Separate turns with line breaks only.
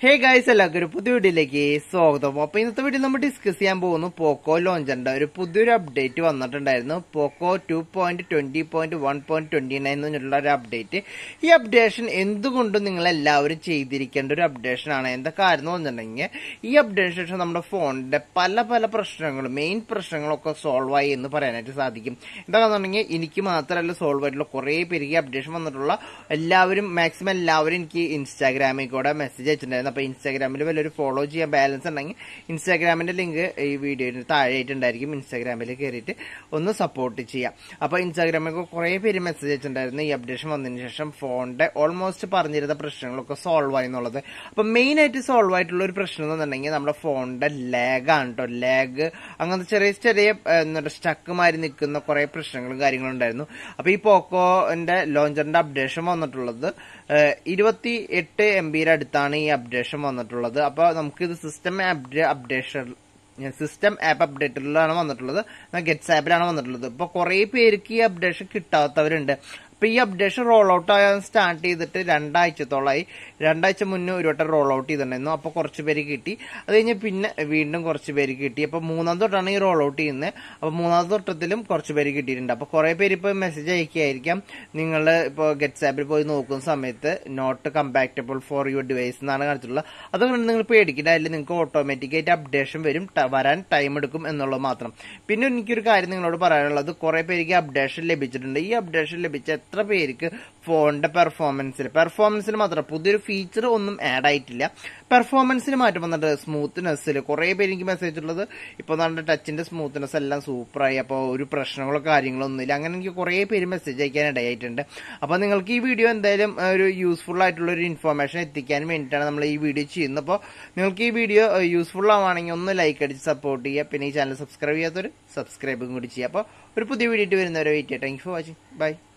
hey guys എല്ലാവർക്കും ഒരു പുതിയ വീഡിയോയിലേക്ക് സ്വാഗതം അപ്പൊ ഇന്നത്തെ വീഡിയോ നമ്മൾ ഡിസ്കസ് ചെയ്യാൻ പോകുന്നു പോക്കോ ലോഞ്ചറിന്റെ ഒരു പുതിയൊരു അപ്ഡേറ്റ് വന്നിട്ടുണ്ടായിരുന്നു Poco two point twenty point one point twenty nine എന്നുള്ള ഒരു അപ്ഡേറ്റ് ഈ അപ്ഡേഷൻ എന്തുകൊണ്ടും നിങ്ങൾ എല്ലാവരും ചെയ്തിരിക്കേണ്ട ഒരു അപ്ഡേഷൻ ആണ് എന്താ കാര്യം എന്ന് പറഞ്ഞിട്ടുണ്ടെങ്കിൽ ഈ അപ്ഡേഷൻ ശേഷം നമ്മുടെ ഫോണിന്റെ പല പല പ്രശ്നങ്ങളും മെയിൻ പ്രശ്നങ്ങളൊക്കെ സോൾവ് ആയി എന്ന് പറയാനായിട്ട് സാധിക്കും എന്താണെന്നുണ്ടെങ്കിൽ എനിക്ക് മാത്രമല്ല സോൾവ് ആയിട്ടുള്ള കുറേ പേര് ഈ അപ്ഡേഷൻ വന്നിട്ടുള്ള എല്ലാവരും മാക്സിമം എല്ലാവരും എനിക്ക് ഇൻസ്റ്റാഗ്രാമിൽ കൂടെ മെസ്സേജ് അയച്ചിട്ടുണ്ടായിരുന്നു അപ്പൊ ഇൻസ്റ്റാഗ്രാമിൽ വല്ലൊരു ഫോളോ ചെയ്യാൻ ബാലൻസ് ഉണ്ടെങ്കിൽ ഇൻസ്റ്റാഗ്രാമിന്റെ ലിങ്ക് ഈ വീഡിയോയിൽ താഴെ ആയിട്ടുണ്ടായിരിക്കും ഇൻസ്റ്റാഗ്രാമിൽ കയറിയിട്ട് ഒന്ന് സപ്പോർട്ട് ചെയ്യാം അപ്പൊ ഇൻസ്റ്റാഗ്രാമിൽ കുറെ പേര് മെസ്സേജ് അയച്ചിട്ടുണ്ടായിരുന്നു ഈ അപ്ഡേഷൻ വന്നതിന് ശേഷം ഫോണിന്റെ ഓൾമോസ്റ്റ് പറഞ്ഞിരുന്ന പ്രശ്നങ്ങളൊക്കെ സോൾവ് ആയി എന്നുള്ളത് അപ്പൊ മെയിൻ ആയിട്ട് സോൾവ് ആയിട്ടുള്ള ഒരു പ്രശ്നം എന്നുണ്ടെങ്കിൽ നമ്മുടെ ഫോണിന്റെ ലാഗ് ആണ് കേട്ടോ ലാഗ് അങ്ങനത്തെ ചെറിയ ചെറിയ എന്താ സ്റ്റക്ക് മാറി നിൽക്കുന്ന കുറെ പ്രശ്നങ്ങളും കാര്യങ്ങളും ഉണ്ടായിരുന്നു അപ്പൊ ഈ പോക്കോന്റെ ലോഞ്ചറിന്റെ അപ്ഡേഷൻ വന്നിട്ടുള്ളത് ഇരുപത്തി എട്ട് എം ബിയുടെ അടുത്താണ് ഈ അപ്ഡേഷൻ വന്നിട്ടുള്ളത് അപ്പൊ നമുക്ക് ഇത് സിസ്റ്റം അപ്ഡേഷൻ സിസ്റ്റം ആപ്പ് അപ്ഡേറ്റിലാണ് വന്നിട്ടുള്ളത് ഗെറ്റ്സ് ആപ്പിലാണ് വന്നിട്ടുള്ളത് ഇപ്പൊ കുറെ പേർക്ക് ഈ അപ്ഡേഷൻ കിട്ടാത്തവരുണ്ട് അപ്പൊ ഈ അപ്ഡേഷൻ റോൾ ഔട്ട് ആയാൽ സ്റ്റാർട്ട് ചെയ്തിട്ട് രണ്ടാഴ്ചത്തോളമായി രണ്ടാഴ്ച മുന്നേ ഒരു വട്ടം റോൾ ഔട്ട് ചെയ്തിട്ടുണ്ടായിരുന്നു അപ്പൊ കുറച്ച് പേര് കിട്ടി അത് കഴിഞ്ഞ് പിന്നെ വീണ്ടും കുറച്ച് പേര് കിട്ടി അപ്പൊ മൂന്നാം തൊട്ടാണ് ഈ റോൾ ഔട്ട് ചെയ്യുന്നത് അപ്പൊ മൂന്നാം തൊട്ടത്തിലും കുറച്ച് പേര് കിട്ടിയിട്ടുണ്ട് അപ്പൊ കുറെ പേര് ഇപ്പൊ മെസ്സേജ് അയക്കുകയായിരിക്കാം നിങ്ങൾ ഇപ്പോൾ ഗെറ്റ്സ് ആപ്പിൽ പോയി നോക്കുന്ന സമയത്ത് not compatible for your device എന്നാണ് കാണിച്ചിട്ടുള്ളത് അതുകൊണ്ട് നിങ്ങൾ പേടിക്കില്ല അതിൽ നിങ്ങൾക്ക് ഓട്ടോമാറ്റിക് ആയിട്ട് അപ്ഡേഷൻ വരും വരാൻ ടൈം എടുക്കും എന്നുള്ളത് മാത്രം പിന്നെ എനിക്കൊരു കാര്യം നിങ്ങളോട് പറയാനുള്ളത് കുറെ പേർക്ക് അപ്ഡേഷൻ ലഭിച്ചിട്ടുണ്ട് ഈ അപ്ഡേഷൻ ലഭിച്ച എത്ര പേർക്ക് ഫോണിന്റെ പെർഫോമൻസിൽ പെർഫോമൻസിൽ മാത്രം പുതിയൊരു ഫീച്ചർ ഒന്നും ആഡ് ആയിട്ടില്ല പെർഫോമൻസിൽ മാറ്റം വന്നിട്ട് സ്മൂത്ത്നെസ്സിൽ കുറെ പേര് എനിക്ക് മെസ്സേജ് ഉള്ളത് ഇപ്പൊ നമ്മുടെ ടച്ചിന്റെ സ്മൂത്ത്നെസ് എല്ലാം സൂപ്പറായി അപ്പോൾ ഒരു പ്രശ്നങ്ങളോ കാര്യങ്ങളോ ഒന്നുമില്ല അങ്ങനെ എനിക്ക് കുറെ പേര് മെസ്സേജ് അയക്കാൻ ഇടയായിട്ടുണ്ട് അപ്പൊ നിങ്ങൾക്ക് ഈ വീഡിയോ എന്തായാലും ഒരു യൂസ്ഫുൾ ആയിട്ടുള്ള ഒരു ഇൻഫോർമേഷൻ എത്തിക്കാൻ വേണ്ടിയിട്ടാണ് നമ്മൾ ഈ വീഡിയോ ചെയ്യുന്നത് അപ്പോൾ നിങ്ങൾക്ക് ഈ വീഡിയോ യൂസ്ഫുൾ ആവുകയാണെങ്കിൽ ഒന്ന് ലൈക്ക് അടിച്ച് സപ്പോർട്ട് ചെയ്യുക പിന്നെ ഈ ചാനൽ സബ്സ്ക്രൈബ് ചെയ്യാത്തൊരു സബ്സ്ക്രൈബും കൂടി ചെയ്യുക അപ്പോൾ ഒരു പുതിയ വീഡിയോ വരുന്നവരെ വെയിറ്റ് ചെയ്യാം താങ്ക് ഫോർ വാച്ചിങ് ബൈ